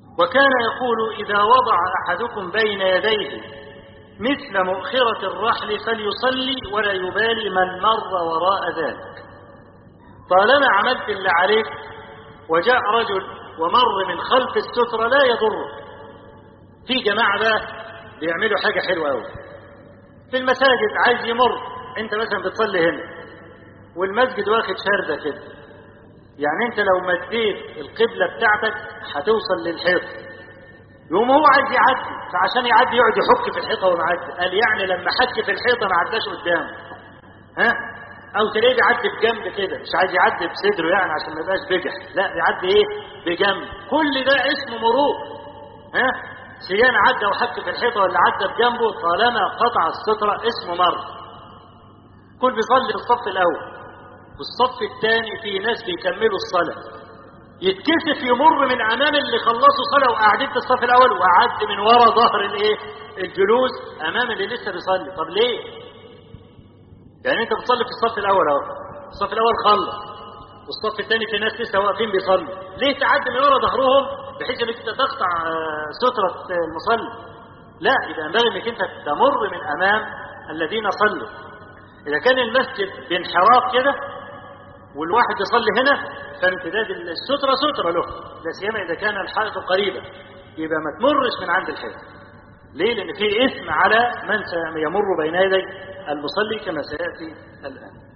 وكان يقول إذا وضع أحدكم بين يديه مثل مؤخرة الرحل فليصلي ولا يبالي من مر وراء ذلك طالما عملت اللي عليك وجاء رجل ومر من خلف السترة لا يضرك في جماعة بقى بيعملوا حاجة حلوة أوي في المساجد عايز يمر انت مثلا بتصلي هنا والمسجد واخد شردة كده يعني انت لو مديت القبلة بتاعتك هتوصل للحيط يقوم هو عايز يعدي فعشان يعدي يقعد يحك في الحيطة ومعدي قال يعني لما حك في الحيطة ما عداش قدامه ها او تلاقيه بيعدي بجنب كده مش عايز يعدي بصدره يعني عشان ما يبقاش بجح لا بيعدي ايه بجنب كل ده اسمه مرور ها سيان عدى وحك في الحيطة ولا عدى بجنبه طالما قطع السترة اسمه مر كل بيصلي في الصف الأول والصف الثاني في ناس بيكملوا الصلاة يتكسف يمر من أمام اللي خلصوا صلاة وقاعدين في الصف الأول وقعد من ورا ظهر الإيه الجلوس أمام اللي لسه بيصلي طب ليه؟ يعني أنت بتصلي في الصف الأول أهو الصف الأول خلص والصف الثاني في ناس لسه واقفين بيصلوا ليه تعدي من ورا ظهرهم بحيث انك انت تقطع سترة المصلي لا يبقى ينبغي انك انت تمر من امام الذين صلوا اذا كان المسجد بانحراف كده والواحد يصلي هنا فامتداد السترة سترة له لا سيما اذا كان الحائط قريبا يبقى ما تمرش من عند الحيط ليه لان في اثم على من سيمر بين يدي المصلي كما سياتي الان